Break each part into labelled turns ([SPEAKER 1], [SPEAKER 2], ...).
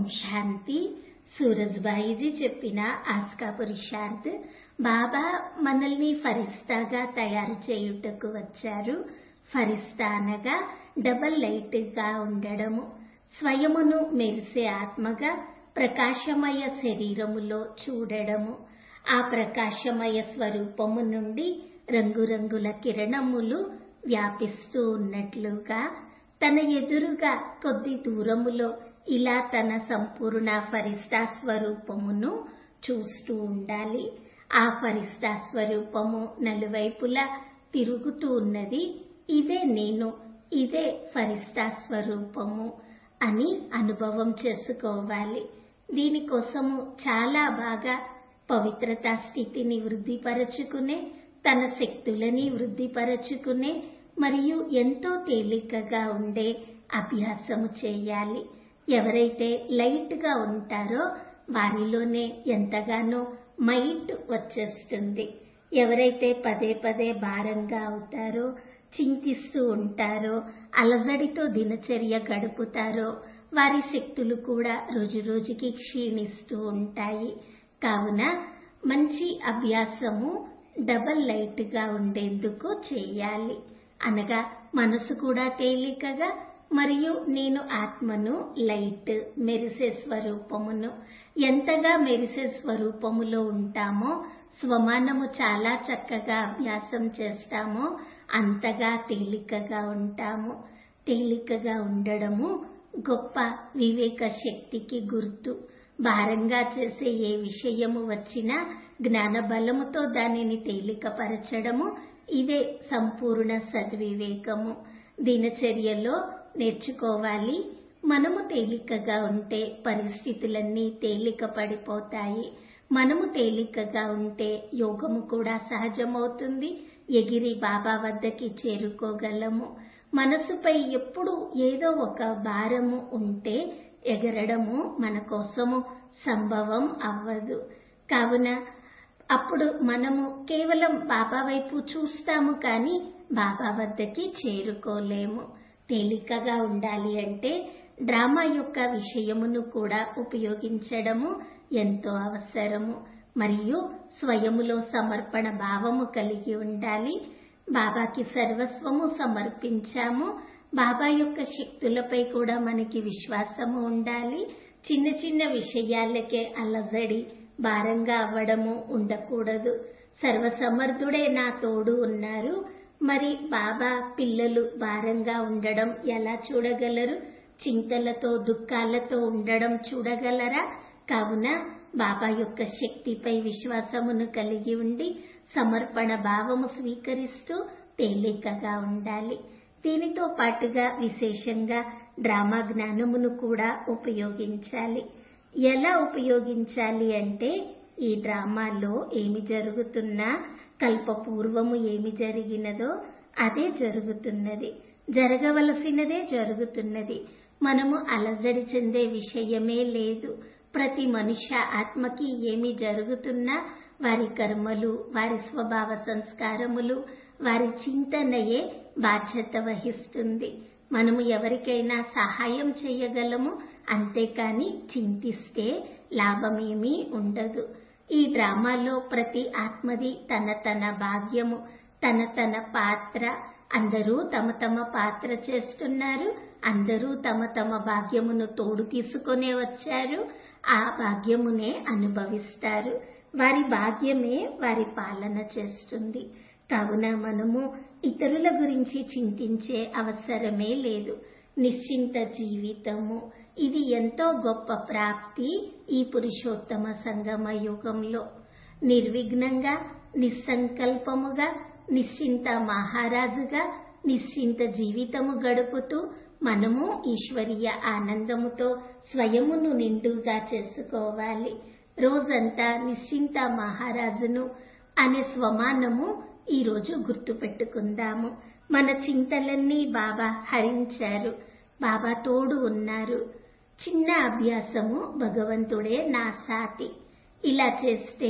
[SPEAKER 1] శాంతి సూరజ్బాయిజీ చెప్పిన ఆస్కా పురుషార్థ్ బాబా మనల్ని ఫరిస్తాగా తయారు చేయుటకు వచ్చారు ఫరిస్తా అనగా డబల్ లైట్ గా ఉండడము స్వయమును మెరిసే ఆత్మగా ప్రకాశమయ శరీరములో చూడడము ఆ ప్రకాశమయ స్వరూపము నుండి రంగురంగుల కిరణములు వ్యాపిస్తూ ఉన్నట్లుగా తన ఎదురుగా కొద్ది దూరములో ఇలా తన సంపూర్ణ ఫరిస్తా స్వరూపమును చూస్తూ ఉండాలి ఆ ఫరిస్తా స్వరూపము నలువైపులా తిరుగుతూ ఉన్నది ఇదే నేను ఇదే ఫరిస్తా స్వరూపము అని అనుభవం చేసుకోవాలి దీనికోసము చాలా బాగా పవిత్రతా స్థితిని వృద్ధిపరచుకునే తన శక్తులని వృద్ధిపరచుకునే మరియు ఎంతో తేలికగా ఉండే అభ్యాసము చేయాలి ఎవరైతే లైట్ గా ఉంటారో వారిలోనే ఎంతగానో మైట్ వచ్చేస్తుంది ఎవరైతే పదే పదే భారంగా అవుతారో చింతిస్తూ ఉంటారో అలజడితో దినచర్య గడుపుతారో వారి శక్తులు కూడా రోజు రోజుకి క్షీణిస్తూ ఉంటాయి కావున మంచి అభ్యాసము డబల్ లైట్ గా ఉండేందుకు చేయాలి అనగా మనసు కూడా తేలికగా మరియు నేను ఆత్మను లైట్ మెరిసే స్వరూపమును ఎంతగా మెరిసే స్వరూపములో ఉంటామో స్వమానము చాలా చక్కగా అభ్యాసం చేస్తామో అంతగా తేలికగా ఉంటాము తేలికగా ఉండడము గొప్ప వివేక శక్తికి గుర్తు భారంగా చేసే ఏ విషయము వచ్చినా జ్ఞాన బలముతో దానిని తేలికపరచడము ఇదే సంపూర్ణ సద్వివేకము దినచర్యలో నేర్చుకోవాలి మనము తేలికగా ఉంటే పరిస్థితులన్నీ తేలిక పడిపోతాయి మనము తేలికగా ఉంటే యోగము కూడా సహజమవుతుంది ఎగిరి బాబా వద్దకి చేరుకోగలము మనసుపై ఎప్పుడు ఏదో ఒక భారము ఉంటే ఎగరడము మన కోసము సంభవం అవ్వదు కావున అప్పుడు మనము కేవలం బాబా వైపు చూస్తాము కానీ బాబా వద్దకి చేరుకోలేము తేలికగా ఉండాలి అంటే డ్రామా యొక్క విషయమును కూడా ఉపయోగించడము ఎంతో అవసరము మరియు స్వయములో సమర్పణ భావము కలిగి ఉండాలి బాబాకి సర్వస్వము సమర్పించాము బాబా యొక్క శక్తులపై కూడా మనకి విశ్వాసము ఉండాలి చిన్న చిన్న విషయాలకే అలజడి భారంగా అవ్వడము ఉండకూడదు సర్వసమర్థుడే నా తోడు ఉన్నారు మరి బాబా పిల్లలు భారంగా ఉండడం ఎలా చూడగలరు చింతలతో దుఃఖాలతో ఉండడం చూడగలరా కావున బాబా యొక్క శక్తిపై విశ్వాసమును కలిగి ఉండి సమర్పణ భావము స్వీకరిస్తూ తేలికగా ఉండాలి దీనితో పాటుగా విశేషంగా డ్రామా జ్ఞానమును కూడా ఉపయోగించాలి ఎలా ఉపయోగించాలి అంటే ఈ డ్రామాలో ఏమి జరుగుతున్నా కల్పపూర్వము ఏమి జరిగినదో అదే జరుగుతున్నది జరగవలసినదే జరుగుతున్నది మనము అలజడి చెందే విషయమే లేదు ప్రతి మనుష్య ఆత్మకి ఏమి జరుగుతున్నా వారి కర్మలు వారి స్వభావ సంస్కారములు వారి చింతనయే బాధ్యత వహిస్తుంది మనము ఎవరికైనా సహాయం చేయగలము అంతేకాని చింతిస్తే లాభమేమీ ఉండదు ఈ డ్రామాలో ప్రతి ఆత్మది తన తన భాగ్యము తన తన పాత్ర అందరూ తమ తమ పాత్ర చేస్తున్నారు అందరూ తమ తమ భాగ్యమును తోడు తీసుకునే వచ్చారు ఆ భాగ్యమునే అనుభవిస్తారు వారి భాగ్యమే వారి పాలన చేస్తుంది కావున మనము ఇతరుల గురించి చింతించే అవసరమే లేదు నిశ్చింత జీవితము ఇది ఎంతో గొప్ప ప్రాప్తి ఈ పురుషోత్తమ సంగమ యుగంలో నిర్విఘ్నంగా నిస్సంకల్పముగా నిశ్చింత మహారాజుగా నిశ్చింత జీవితము గడుపుతూ మనము ఈశ్వరీయ ఆనందముతో స్వయమును నిండుగా చేసుకోవాలి రోజంతా నిశ్చింత మహారాజును అనే స్వమానము ఈరోజు గుర్తుపెట్టుకుందాము మన చింతలన్నీ బాబా హరించారు బాబా తోడు ఉన్నారు చిన్న అభ్యాసము భగవంతుడే నా సాటి ఇలా చేస్తే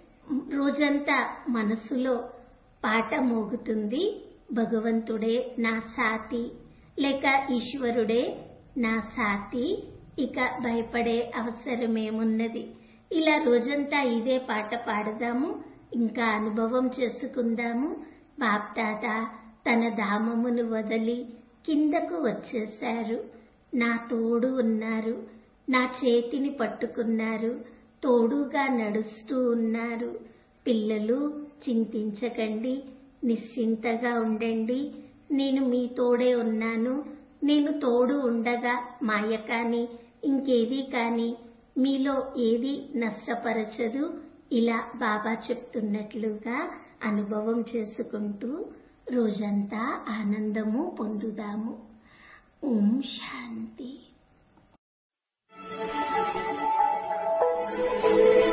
[SPEAKER 1] రోజంతా మనసులో పాట మోగుతుంది భగవంతుడే నా సాటి లేక ఈశ్వరుడే నా సాటి ఇక భయపడే అవసరమేమున్నది ఇలా రోజంతా ఇదే పాట పాడదాము ఇంకా అనుభవం చేసుకుందాము బాప్దాద తన ధామమును వదిలి కిందకు వచ్చేశారు నా తోడు ఉన్నారు నా చేతిని పట్టుకున్నారు తోడుగా నడుస్తూ ఉన్నారు పిల్లలు చింతించకండి నిశ్చింతగా ఉండండి నేను మీ తోడే ఉన్నాను నేను తోడు ఉండగా మాయ కాని ఇంకేది కాని మీలో ఏది నష్టపరచదు ఇలా బాబా చెప్తున్నట్లుగా అనుభవం చేసుకుంటూ రోజంతా ఆనందము పొందుదాము ఓం శాంతి